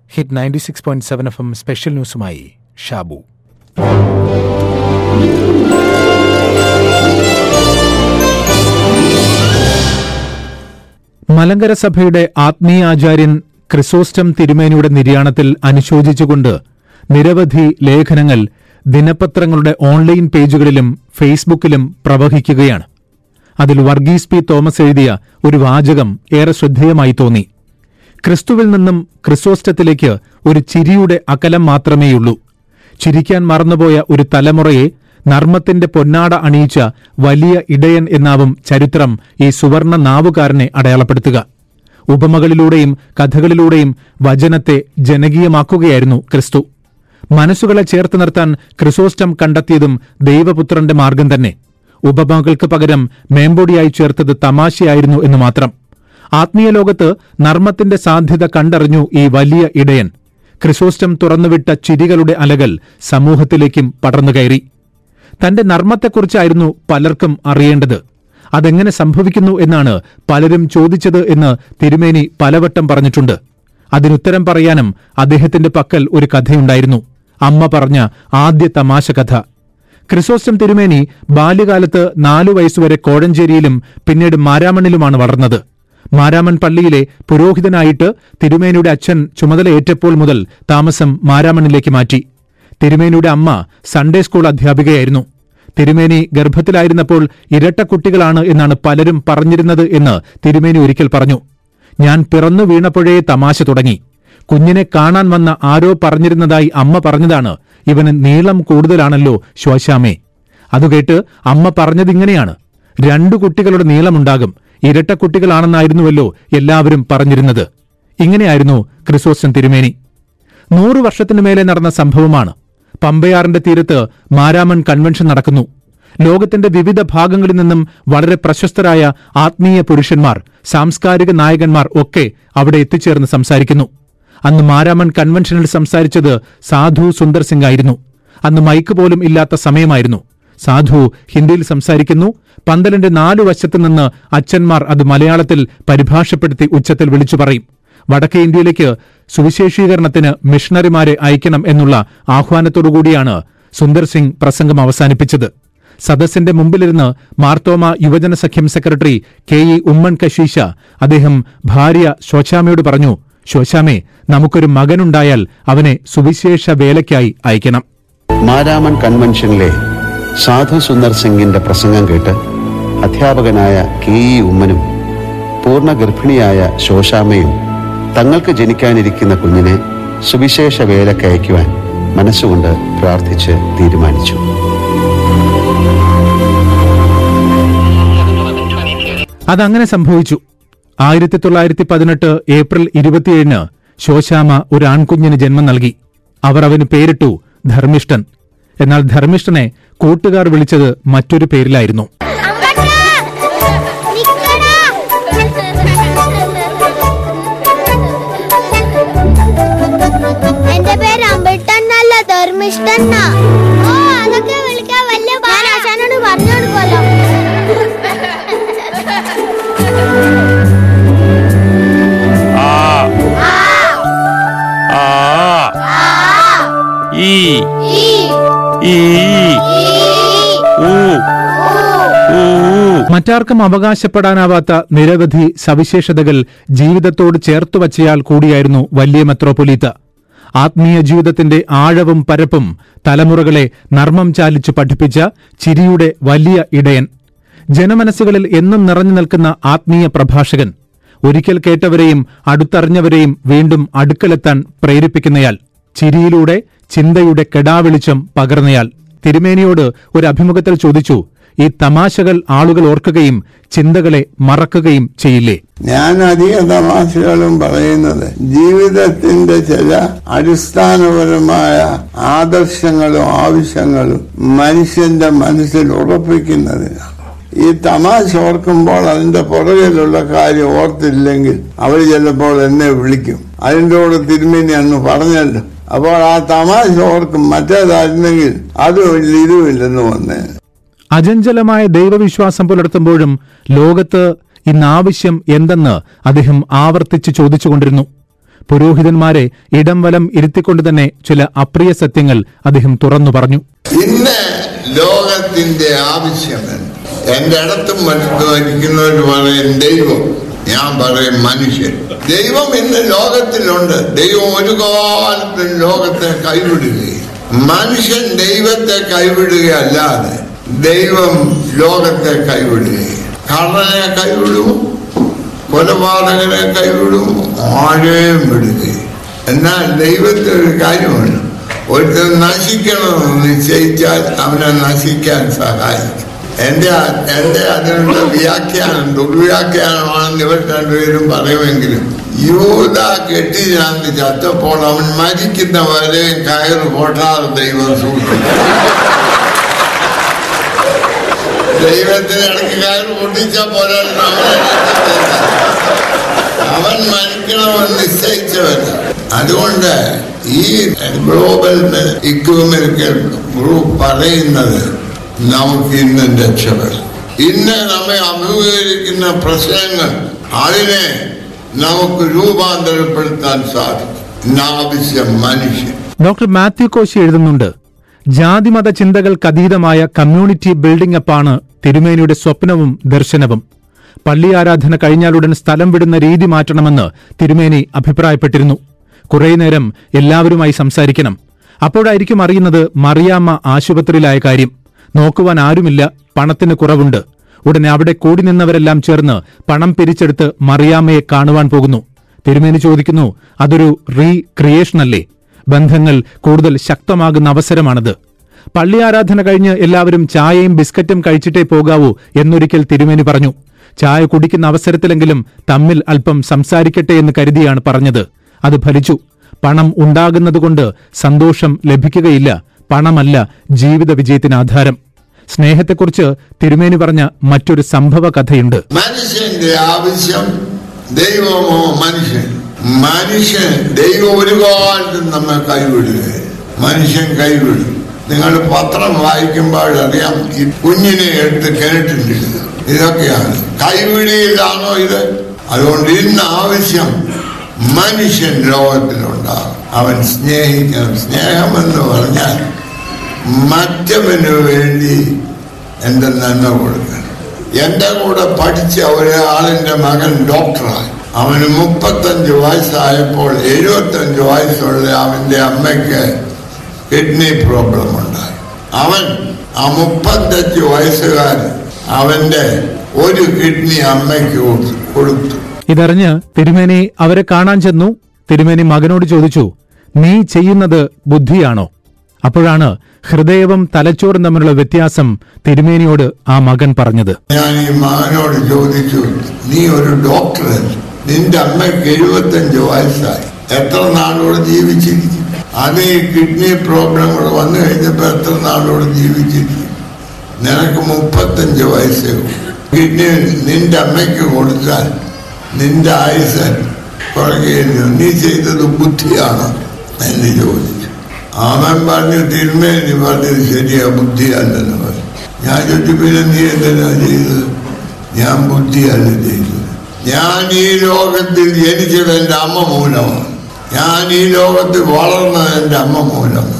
Hit ninety six point seven F M special ന്യൂസുമായി ഷാബു മലങ്കര സഭയുടെ ആത്മീയാചാര്യൻ ക്രിസോസ്റ്റം തിരുമേനിയുടെ നിര്യാണത്തിൽ അനുശോചിച്ചുകൊണ്ട് നിരവധി ലേഖനങ്ങൾ ദിനപത്രങ്ങളുടെ ഓൺലൈൻ പേജുകളിലും ഫേസ്ബുക്കിലും പ്രവഹിക്കുകയാണ് അതിൽ വർഗീസ് പി തോമസ് എഴുതിയ ഒരു വാചകം ഏറെ ശ്രദ്ധേയമായി തോന്നി ക്രിസ്തുവിൽ നിന്നും ക്രിസോസ്റ്റത്തിലേക്ക് ഒരു ചിരിയുടെ അകലം മാത്രമേയുള്ളൂ ചിരിക്കാൻ മറന്നുപോയ ഒരു തലമുറയെ നർമ്മത്തിന്റെ പൊന്നാട അണിയിച്ച വലിയ ഇടയൻ എന്നാവും ചരിത്രം ഈ സുവർണ നാവുകാരനെ അടയാളപ്പെടുത്തുക ഉപമകളിലൂടെയും കഥകളിലൂടെയും വചനത്തെ ജനകീയമാക്കുകയായിരുന്നു ക്രിസ്തു മനസ്സുകളെ ചേർത്ത് നിർത്താൻ ക്രിസോസ്റ്റം കണ്ടെത്തിയതും ദൈവപുത്രന്റെ മാർഗം തന്നെ ഉപമകൾക്ക് പകരം മേമ്പൊടിയായി ചേർത്തത് തമാശയായിരുന്നു എന്ന് മാത്രം ആത്മീയ ലോകത്ത് നർമ്മത്തിന്റെ സാധ്യത കണ്ടറിഞ്ഞു ഈ വലിയ ഇടയൻ ക്രിസോസ്റ്റം തുറന്നുവിട്ട ചിരികളുടെ അലകൾ സമൂഹത്തിലേക്കും പടർന്നുകയറി തന്റെ നർമ്മത്തെക്കുറിച്ചായിരുന്നു പലർക്കും അറിയേണ്ടത് അതെങ്ങനെ സംഭവിക്കുന്നു എന്നാണ് പലരും ചോദിച്ചത് എന്ന് തിരുമേനി പലവട്ടം പറഞ്ഞിട്ടുണ്ട് അതിനുത്തരം പറയാനും അദ്ദേഹത്തിന്റെ പക്കൽ ഒരു കഥയുണ്ടായിരുന്നു അമ്മ പറഞ്ഞ ആദ്യ തമാശ കഥ ക്രിസോസ്റ്റം തിരുമേനി ബാല്യകാലത്ത് നാലു വയസ്സുവരെ കോഴഞ്ചേരിയിലും പിന്നീട് മാരാമണ്ണിലുമാണ് വളർന്നത് മാരാമൺ പള്ളിയിലെ പുരോഹിതനായിട്ട് തിരുമേനിയുടെ അച്ഛൻ ചുമതലയേറ്റപ്പോൾ മുതൽ താമസം മാരാമണ്ണിലേക്ക് മാറ്റി തിരുമേനിയുടെ അമ്മ സൺഡേ സ്കൂൾ അധ്യാപികയായിരുന്നു തിരുമേനി ഗർഭത്തിലായിരുന്നപ്പോൾ ഇരട്ട കുട്ടികളാണ് എന്നാണ് പലരും പറഞ്ഞിരുന്നത് എന്ന് തിരുമേനി ഒരിക്കൽ പറഞ്ഞു ഞാൻ പിറന്നു വീണപ്പോഴേ തമാശ തുടങ്ങി കുഞ്ഞിനെ കാണാൻ വന്ന ആരോ പറഞ്ഞിരുന്നതായി അമ്മ പറഞ്ഞതാണ് ഇവന് നീളം കൂടുതലാണല്ലോ ശ്വാശാമേ അതുകേട്ട് അമ്മ പറഞ്ഞതിങ്ങനെയാണ് രണ്ടു കുട്ടികളുടെ നീളമുണ്ടാകും ഇരട്ട കുട്ടികളാണെന്നായിരുന്നുവല്ലോ എല്ലാവരും പറഞ്ഞിരുന്നത് ഇങ്ങനെയായിരുന്നു ക്രിസോസ്റ്റൻ തിരുമേനി നൂറു വർഷത്തിനു മേലെ നടന്ന സംഭവമാണ് പമ്പയാറിന്റെ തീരത്ത് മാരാമൺ കൺവെൻഷൻ നടക്കുന്നു ലോകത്തിന്റെ വിവിധ ഭാഗങ്ങളിൽ നിന്നും വളരെ പ്രശസ്തരായ ആത്മീയ പുരുഷന്മാർ സാംസ്കാരിക നായകന്മാർ ഒക്കെ അവിടെ എത്തിച്ചേർന്ന് സംസാരിക്കുന്നു അന്ന് മാരാമൺ കൺവെൻഷനിൽ സംസാരിച്ചത് സാധു സുന്ദർ സിംഗ് ആയിരുന്നു അന്ന് മൈക്ക് പോലും ഇല്ലാത്ത സമയമായിരുന്നു സാധു ഹിന്ദിയിൽ സംസാരിക്കുന്നു പന്തലിന്റെ നാലു വശത്തു നിന്ന് അച്ഛന്മാർ അത് മലയാളത്തിൽ പരിഭാഷപ്പെടുത്തി ഉച്ചത്തിൽ വിളിച്ചു പറയും വടക്കേ ഇന്ത്യയിലേക്ക് സുവിശേഷീകരണത്തിന് മിഷണറിമാരെ അയക്കണം എന്നുള്ള ആഹ്വാനത്തോടുകൂടിയാണ് സുന്ദർ സിംഗ് പ്രസംഗം അവസാനിപ്പിച്ചത് സദസ്സിന്റെ മുമ്പിലിരുന്ന് മാർത്തോമ യുവജന സഖ്യം സെക്രട്ടറി കെ ഇ ഉമ്മൻ കശീശ അദ്ദേഹം ഭാര്യ ശോശാമയോട് പറഞ്ഞു ശോശാമേ നമുക്കൊരു മകനുണ്ടായാൽ അവനെ സുവിശേഷ വേലയ്ക്കായി അയക്കണം മാരാമൺ കൺവെൻഷനിലെ സാധു സുന്ദർ സിംഗിന്റെ പ്രസംഗം കേട്ട് അധ്യാപകനായ കെ ഇ ഉമ്മനും പൂർണ്ണ ഗർഭിണിയായ ശോശാമയും തങ്ങൾക്ക് ജനിക്കാനിരിക്കുന്ന കുഞ്ഞിനെ സുവിശേഷ വേലയ്ക്ക് അയക്കുവാൻ മനസ്സുകൊണ്ട് പ്രാർത്ഥിച്ച് തീരുമാനിച്ചു അതങ്ങനെ സംഭവിച്ചു ആയിരത്തി തൊള്ളായിരത്തി പതിനെട്ട് ഏപ്രിൽ ഇരുപത്തിയേഴിന് ശോശാമ ഒരു ആൺകുഞ്ഞിന് ജന്മം നൽകി അവർ അവന് പേരിട്ടു ധർമ്മിഷ്ഠൻ എന്നാൽ ധർമ്മിഷ്ഠനെ കൂട്ടുകാർ വിളിച്ചത് മറ്റൊരു പേരിലായിരുന്നു അമ്പട്ടാ നിക്കടാ എന്റെ പേര് അമ്പട്ടന്നല്ല ധർമ്മിഷ്ടന്ന ഓ അതൊക്കെ വിളിക്കാൻ വലിയ ഞാൻ ആശാനോട് പറഞ്ഞു കൊടുക്കുമല്ലോ ആ ഈ ഈ ഈ ഊ ഊ മറ്റാർക്കും അവകാശപ്പെടാനാവാത്ത നിരവധി സവിശേഷതകൾ ജീവിതത്തോട് ചേർത്തുവച്ചയാൾ കൂടിയായിരുന്നു വലിയ മെത്രോപൊലീത്ത ആത്മീയ ജീവിതത്തിന്റെ ആഴവും പരപ്പും തലമുറകളെ നർമ്മം ചാലിച്ചു പഠിപ്പിച്ച ചിരിയുടെ വലിയ ഇടയൻ ജനമനസ്സുകളിൽ എന്നും നിറഞ്ഞു നിൽക്കുന്ന ആത്മീയ പ്രഭാഷകൻ ഒരിക്കൽ കേട്ടവരെയും അടുത്തറിഞ്ഞവരെയും വീണ്ടും അടുക്കലെത്താൻ പ്രേരിപ്പിക്കുന്നയാൾ ചിരിയിലൂടെ ചിന്തയുടെ കെടാവെളിച്ചം പകർന്നയാൾ തിരുമേനിയോട് ഒരു അഭിമുഖത്തിൽ ചോദിച്ചു ഈ തമാശകൾ ആളുകൾ ഓർക്കുകയും ചിന്തകളെ മറക്കുകയും ചെയ്യില്ലേ ഞാൻ അധിക തമാശകളും പറയുന്നത് ജീവിതത്തിന്റെ ചില അടിസ്ഥാനപരമായ ആദർശങ്ങളും ആവശ്യങ്ങളും മനുഷ്യന്റെ മനസ്സിൽ ഉറപ്പിക്കുന്നതിനാണ് ഈ തമാശ ഓർക്കുമ്പോൾ അതിന്റെ പുറകിലുള്ള കാര്യം ഓർത്തില്ലെങ്കിൽ അവർ ചിലപ്പോൾ എന്നെ വിളിക്കും അതിൻ്റെ കൂടെ തിരുമേനി അന്ന് പറഞ്ഞല്ലോ അപ്പോൾ ആ തമാശ ഓർക്കും മറ്റേതായിരുന്നെങ്കിൽ അതുമില്ല ഇതുമില്ലെന്ന് വന്നേ അചഞ്ചലമായ ദൈവവിശ്വാസം പുലർത്തുമ്പോഴും ലോകത്ത് ഇന്ന് ആവശ്യം എന്തെന്ന് അദ്ദേഹം ആവർത്തിച്ച് ചോദിച്ചുകൊണ്ടിരുന്നു പുരോഹിതന്മാരെ ഇടം വലം ഇരുത്തിക്കൊണ്ട് തന്നെ ചില അപ്രിയ സത്യങ്ങൾ അദ്ദേഹം തുറന്നു പറഞ്ഞു ഇന്ന് ലോകത്തിന്റെ ആവശ്യമെന്ന് എന്റെ അടുത്തും മറ്റും ഇരിക്കുന്നവർ പറയും ദൈവം ഞാൻ പറയും മനുഷ്യൻ ദൈവം ഇന്ന് ലോകത്തിലുണ്ട് ദൈവം ഒരു കാലത്തും ലോകത്തെ കൈവിടുകയും മനുഷ്യൻ ദൈവത്തെ കൈവിടുകയല്ലാതെ ദൈവം ലോകത്തെ കൈവിടുകയും കള്ളനെ കൈവിടും കൊലപാതകനെ കൈവിടും ആരെയും വിടുകയും എന്നാൽ ദൈവത്തെ ഒരു കാര്യമുണ്ട് ഒരുത്തൻ നശിക്കണമെന്ന് നിശ്ചയിച്ചാൽ അവനെ നശിക്കാൻ സഹായിക്കും എന്റെ എന്റെ അതിനുള്ള വ്യാഖ്യാനം ദുർവ്യാഖ്യാനമാണെന്ന് ഇവർ രണ്ടുപേരും പറയുമെങ്കിലും യൂത കെട്ടി ചാന്ത് ചത്തപ്പോൾ അവൻ മരിക്കുന്ന വരെ കയറ് പൊട്ടാതെ ദൈവം സൂക്ഷിച്ചു ദൈവത്തിന് ഇടയ്ക്ക് കയറ് പൊട്ടിച്ച പോലെ അവൻ മരിക്കണമെന്ന് നിശ്ചയിച്ചവൻ അതുകൊണ്ട് ഈ ഗ്ലോബൽ ഇക്വിമെറിക്കൽ ഗ്രൂപ്പ് പറയുന്നത് നമുക്ക് ഇന്ന് രക്ഷപ്പെടാം ഇന്ന് നമ്മെ അഭിമുഖീകരിക്കുന്ന പ്രശ്നങ്ങൾ അതിനെ നമുക്ക് രൂപാന്തരപ്പെടുത്താൻ സാധിക്കും ഇന്നാവശ്യം മനുഷ്യൻ ഡോക്ടർ മാത്യു കോശി എഴുതുന്നുണ്ട് ജാതിമത ചിന്തകൾക്കതീതമായ കമ്മ്യൂണിറ്റി ബിൽഡിംഗ് അപ്പാണ് തിരുമേനിയുടെ സ്വപ്നവും ദർശനവും പള്ളി ആരാധന കഴിഞ്ഞാലുടൻ സ്ഥലം വിടുന്ന രീതി മാറ്റണമെന്ന് തിരുമേനി അഭിപ്രായപ്പെട്ടിരുന്നു കുറേ നേരം എല്ലാവരുമായി സംസാരിക്കണം അപ്പോഴായിരിക്കും അറിയുന്നത് മറിയാമ്മ ആശുപത്രിയിലായ കാര്യം നോക്കുവാൻ ആരുമില്ല പണത്തിന് കുറവുണ്ട് ഉടനെ അവിടെ കൂടി നിന്നവരെല്ലാം ചേർന്ന് പണം പിരിച്ചെടുത്ത് മറിയാമ്മയെ കാണുവാൻ പോകുന്നു തിരുമേനി ചോദിക്കുന്നു അതൊരു റീ ക്രിയേഷൻ അല്ലേ ബന്ധങ്ങൾ കൂടുതൽ ശക്തമാകുന്ന അവസരമാണത് പള്ളി ആരാധന കഴിഞ്ഞ് എല്ലാവരും ചായയും ബിസ്ക്കറ്റും കഴിച്ചിട്ടേ പോകാവൂ എന്നൊരിക്കൽ തിരുമേനി പറഞ്ഞു ചായ കുടിക്കുന്ന അവസരത്തിലെങ്കിലും തമ്മിൽ അല്പം സംസാരിക്കട്ടെ എന്ന് കരുതിയാണ് പറഞ്ഞത് അത് ഫലിച്ചു പണം ഉണ്ടാകുന്നതുകൊണ്ട് സന്തോഷം ലഭിക്കുകയില്ല പണമല്ല ജീവിത വിജയത്തിന് ആധാരം സ്നേഹത്തെക്കുറിച്ച് തിരുമേനി പറഞ്ഞ മറ്റൊരു സംഭവ കഥയുണ്ട് മനുഷ്യന്റെ ആവശ്യം ദൈവമോ മനുഷ്യൻ മനുഷ്യൻ ദൈവം ഒരു കാലത്തും നമ്മെ കൈവിടുക മനുഷ്യൻ കൈവിടും നിങ്ങൾ പത്രം വായിക്കുമ്പോഴറിയാം ഈ കുഞ്ഞിനെ എടുത്ത് കിണറ്റിലിടുക ഇതൊക്കെയാണ് കൈവിടിയിലാണോ ഇത് അതുകൊണ്ട് ഇന്ന് ആവശ്യം മനുഷ്യൻ ലോകത്തിലുണ്ടാകും അവൻ സ്നേഹിക്കണം സ്നേഹമെന്ന് പറഞ്ഞാൽ മറ്റവന് വേണ്ടി എന്റെ നന്മ കൊടുക്കണം എന്റെ കൂടെ പഠിച്ച ഒരാളിന്റെ മകൻ ഡോക്ടറായി അവന് മുപ്പത്തഞ്ച് വയസ്സായപ്പോൾ എഴുപത്തഞ്ച് വയസ്സുള്ള അവന്റെ അമ്മയ്ക്ക് കിഡ്നി പ്രോബ്ലം ഉണ്ടായി അവൻ ആ മുപ്പത്തഞ്ച് വയസ്സുകാരൻ അവന്റെ ഒരു കിഡ്നി അമ്മയ്ക്ക് കൊടുത്തു- കൊടുത്തു ഇതറിഞ്ഞ് തിരുമേനി അവരെ കാണാൻ ചെന്നു തിരുമേനി മകനോട് ചോദിച്ചു നീ ചെയ്യുന്നത് ബുദ്ധിയാണോ അപ്പോഴാണ് ഹൃദയവും തലച്ചോറും തമ്മിലുള്ള വ്യത്യാസം തിരുമേനിയോട് ആ മകൻ പറഞ്ഞത് ഞാൻ ഈ മകനോട് ചോദിച്ചു നീ ഒരു ഡോക്ടറല്ലേ നിന്റെ അമ്മയ്ക്ക് എഴുപത്തഞ്ച് വയസ്സായി എത്ര നാളോട് ജീവിച്ചിരിക്കും അത് ഈ കിഡ്നി പ്രോബ്ലങ്ങൾ വന്നു കഴിഞ്ഞപ്പോ എത്ര നാളോട് ജീവിച്ചിരിക്കും നിനക്ക് മുപ്പത്തഞ്ച് വയസ്സേ ഉള്ളൂ. കിഡ്നി നിന്റെ അമ്മയ്ക്ക് കൊടുത്താൽ നിന്റെ ആയുസ് കുറയുകയില്ല നീ ചെയ്തത് ബുദ്ധിയാണോ എന്ന് ചോദിച്ചു അവൻ പറഞ്ഞു തിരുമേനി പറഞ്ഞത് ശരിയാ ബുദ്ധിയല്ലെന്ന് പറഞ്ഞു ഞാൻ ചോദിച്ചു പിന്നെ നീ എന്തിനാ ചെയ്തത് ഞാൻ ബുദ്ധിയല്ല ചെയ്തത് ഞാൻ ഈ ലോകത്തിൽ ജനിച്ചത് എൻ്റെ അമ്മ മൂലമാണ് ഞാൻ ഈ ലോകത്തിൽ വളർന്നത് എൻ്റെ അമ്മ മൂലമാണ്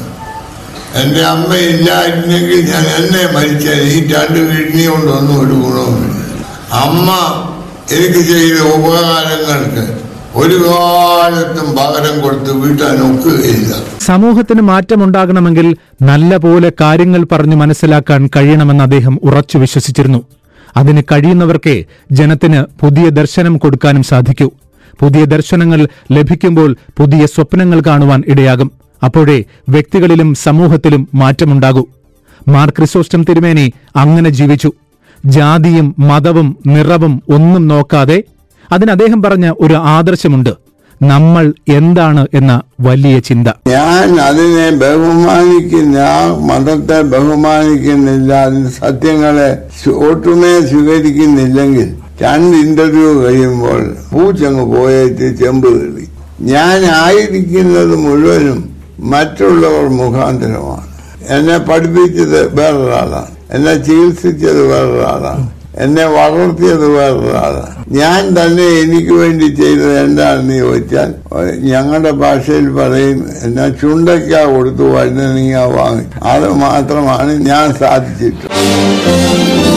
എൻ്റെ അമ്മ ഇല്ലായിരുന്നെങ്കിൽ ഞാൻ എന്നെ മരിച്ചാൽ ഈ രണ്ട് കിഡ്നി കൊണ്ടൊന്നും ഒരു ഗുണവുമില്ല അമ്മ എനിക്ക് ചെയ്ത ഉപകാരങ്ങൾക്ക് ഒരു കാലത്തും പകരം കൊടുത്ത് വീട്ടാൻ ഒക്കുകയില്ല സമൂഹത്തിന് മാറ്റമുണ്ടാകണമെങ്കിൽ നല്ല പോലെ കാര്യങ്ങൾ പറഞ്ഞു മനസ്സിലാക്കാൻ കഴിയണമെന്ന് അദ്ദേഹം ഉറച്ചു വിശ്വസിച്ചിരുന്നു അതിന് കഴിയുന്നവർക്കേ ജനത്തിന് പുതിയ ദർശനം കൊടുക്കാനും സാധിക്കൂ പുതിയ ദർശനങ്ങൾ ലഭിക്കുമ്പോൾ പുതിയ സ്വപ്നങ്ങൾ കാണുവാൻ ഇടയാകും അപ്പോഴേ വ്യക്തികളിലും സമൂഹത്തിലും മാറ്റമുണ്ടാകൂ മാർ ക്രിസോസ്റ്റം തിരുമേനി അങ്ങനെ ജീവിച്ചു ജാതിയും മതവും നിറവും ഒന്നും നോക്കാതെ അതിന് അദ്ദേഹം പറഞ്ഞ ഒരു ആദർശമുണ്ട് നമ്മൾ എന്താണ് എന്ന വലിയ ചിന്ത ഞാൻ അതിനെ ബഹുമാനിക്കുന്ന ആ മതത്തെ ബഹുമാനിക്കുന്നില്ല അതിന്റെ സത്യങ്ങളെ സ്വ- ഒട്ടുമേ സ്വീകരിക്കുന്നില്ലെങ്കിൽ രണ്ട് ഇന്റർവ്യൂ കഴിയുമ്പോൾ പൂച്ചങ്ങ് പോയേറ്റ് ചെമ്പ് തെളി ഞാൻ ആയിരിക്കുന്നത് മുഴുവനും മറ്റുള്ളവർ മുഖാന്തരമാണ് എന്നെ പഠിപ്പിച്ചത് വേറൊരാളാണ് എന്നെ ചികിത്സിച്ചത് വേറൊരാളാണ് എന്നെ വളർത്തിയത് വേറൊരാളാണ് ഞാൻ തന്നെ എനിക്ക് വേണ്ടി ചെയ്തത് എന്താണെന്ന് ചോദിച്ചാൽ ഞങ്ങളുടെ ഭാഷയിൽ പറയും എന്നാ ചുണ്ടയ്ക്ക കൊടുത്തു വഴുതനങ്ങ വാങ്ങി അത് മാത്രമാണ് ഞാൻ സാധിച്ചിട്ടുള്ളത്